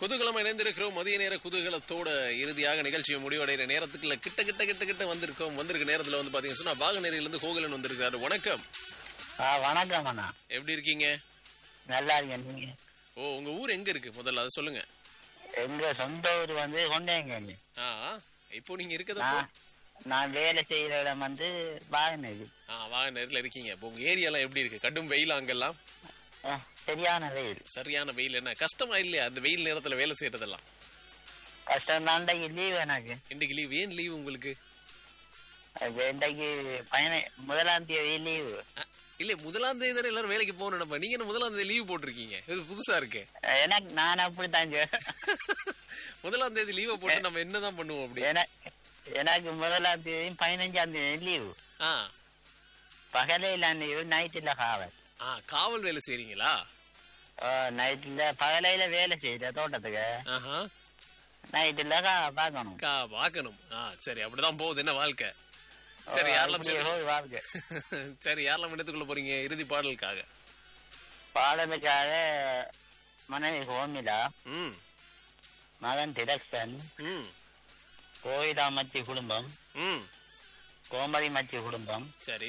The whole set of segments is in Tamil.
குதூகலம் இணைந்திருக்கிறோம் மதிய நேர குதூகலத்தோட இறுதியாக நிகழ்ச்சியை முடிவடைகிற நேரத்துக்குள்ள கிட்ட கிட்ட கிட்ட கிட்ட வந்திருக்கோம் வந்திருக்க நேரத்துல வந்து பாத்தீங்கன்னா சொன்னா வாகனேரியில இருந்து கோகுலன் வந்திருக்காரு வணக்கம் ஆ வணக்கம் அண்ணா எப்படி இருக்கீங்க நல்லா இருக்கேன் நீங்க ஓ உங்க ஊர் எங்க இருக்கு முதல்ல அதை சொல்லுங்க எங்க சொந்த ஊர் வந்து கொண்டேங்க ஆ இப்போ நீங்க இருக்கிறத நான் நான் வேலை செய்யற இடம் வந்து வாகனது ஆ வாகனேரில் இருக்கீங்க இப்போ உங்க ஏரியாலாம் எப்படி இருக்கு கடும் வெயில் அங்கெல்லாம் சரியான வெயில் சரியான வெயில் என்ன கஷ்டமா இல்லையா அந்த வெயில் நேரத்துல வேலை செய்யறதெல்லாம் கஷ்டம் தான் லீவ் எனக்கு இன்னைக்கு லீவ் ஏன் லீவ் உங்களுக்கு அது இன்றைக்கு பயண முதலாம் தேதி லீவு அ, இல்ல முதலாம் தேதி தானே எல்லாரும் வேலைக்கு போகணும் நினைப்பேன் நீங்க என்ன முதலாம் தேதி லீவ் போட்டிருக்கீங்க இது புதுசா இருக்கு எனக்கு நான் அப்படித்தான் சொ- முதலாம் தேதி லீவை போட்டு நம்ம என்னதான் பண்ணுவோம் அப்படி எனக்கு எனக்கு முதலாம் தேதி பதினஞ்சாம் தேதி லீவு ஆ பகலையில் லீவு நைட்டில் காவல் ஆ காவல் வேலை செய்றீங்களா நைட்டில் பகலையில் வேலை செய்யற தோட்டத்துக்கு ஆஹா நைட்டில் பார்க்கணும் கா பார்க்கணும் ஆ சரி அப்படிதான் போகுது என்ன வாழ்க்கை சரி யாரெல்லாம் இப்படியே சேர்ந்து- போகுது வாழ்க்கை சரி யாரெல்லாம் எடுத்துக்கொள்ள போறீங்க இறுதி பாடலுக்காக பாடலுக்காக மனைவி ஹோமிலா ம் மகன் திலக்ஷன் ம் கோயிலாமச்சி குடும்பம் ம் கோமதி மச்சி குடும்பம் சரி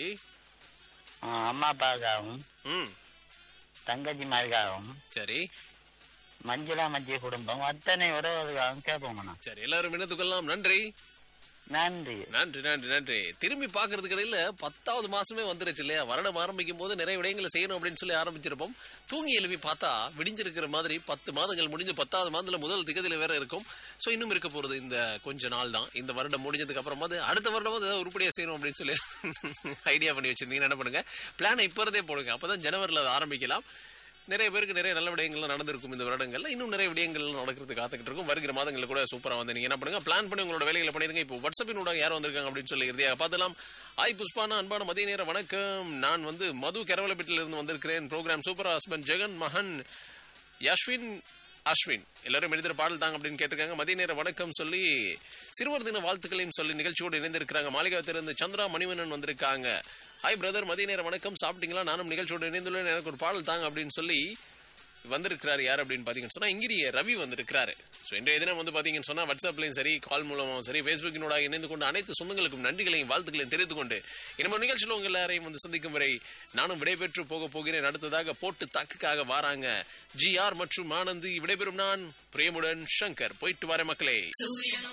ஆ, அம்மா அப்பாவுக்காகவும் ம் தங்கச்சி மாருக்காகவும் சரி மஞ்சுளா மச்சி குடும்பம் அத்தனை உறவுகளுக்காகவும் கேட்போங்கண்ணா சரி எல்லாரும் இணைத்துக்கொள்ளலாம் நன்றி நன்றி நன்றி நன்றி நன்றி திரும்பி பார்க்கறதுக்கு இடையில பத்தாவது மாசமே வந்துருச்சு இல்லையா வருடம் ஆரம்பிக்கும் போது நிறைய விடயங்களை செய்யணும் அப்படின்னு சொல்லி ஆரம்பிச்சிருப்போம் தூங்கி எழுப்பி பார்த்தா விடிஞ்சிருக்கிற மாதிரி பத்து மாதங்கள் முடிஞ்சு பத்தாவது மாதத்துல முதல் திகதியில வேற இருக்கும் ஸோ இன்னும் இருக்க போறது இந்த கொஞ்ச நாள் தான் இந்த வருடம் முடிஞ்சதுக்கு அப்புறமா அடுத்த வருடம் ஏதாவது உருப்படியா செய்யணும் அப்படின்னு சொல்லி ஐடியா பண்ணி வச்சிருந்தீங்கன்னா என்ன பண்ணுங்க பிளானை இப்போ இருந்தே போடுங்க அப்பதான் ஜனவரியில் அதை ஆரம்பிக்கலாம் நிறைய பேருக்கு நிறைய நல்ல விடயங்கள்லாம் நடந்திருக்கும் இந்த வருடங்கள்ல இன்னும் நிறைய விடயங்கள் நடக்கிறது காத்துக்கிட்டு இருக்கும் வருகிற மாதங்களில் கூட சூப்பரா வந்து நீங்க என்ன பண்ணுங்க பிளான் பண்ணி உங்களோட வேலைகளை பண்ணிருங்க இப்போ வாட்ஸ்அப்பினோட யார் வந்திருக்காங்க அப்படின்னு சொல்லி இறுதியாக பார்த்துலாம் ஆய் புஷ்பானா அன்பான மதிய நேர வணக்கம் நான் வந்து மது கரவலப்பேட்டில இருந்து வந்திருக்கிறேன் ப்ரோக்ராம் சூப்பர் ஹஸ்பண்ட் ஜெகன் மகன் யஷ்வின் அஸ்வின் எல்லாரும் எழுதுற பாடல் தாங்க அப்படின்னு கேட்டிருக்காங்க மதிய நேர வணக்கம் சொல்லி சிறுவர் தின வாழ்த்துக்களையும் சொல்லி நிகழ்ச்சியோடு இணைந்திருக்கிறாங்க மாளிகாத்திலிருந்து சந்திரா மணிவண்ணன் வந்திருக்காங்க ஹாய் பிரதர் மதிய நேர வணக்கம் சாப்பிட்டீங்களா நானும் நிகழ்ச்சியோடு இணைந்துள்ளேன் எனக்கு ஒரு பாடல் தாங்க அப்படின்னு சொல்லி வந்திருக்கிறார் யார் அப்படின்னு பார்த்தீங்கன்னு சொன்னா இங்கிரிய ரவி வந்திருக்கிறாரு ஸோ இன்றைய தினம் வந்து பார்த்தீங்கன்னு சொன்னா வாட்ஸ்அப்லையும் சரி கால் மூலமாகவும் சரி ஃபேஸ்புக்கினோட இணைந்து கொண்டு அனைத்து சொந்தங்களுக்கும் நன்றிகளையும் வாழ்த்துக்களையும் தெரிவித்துக் கொண்டு இன்னும் நிகழ்ச்சியில் உங்கள் எல்லாரையும் வந்து சந்திக்கும் வரை நானும் விடைபெற்று போக போகிறேன் அடுத்ததாக போட்டு தாக்குக்காக வாராங்க ஜி ஆர் மற்றும் ஆனந்தி விடைபெறும் நான் பிரியமுடன் சங்கர் போயிட்டு வரேன் மக்களே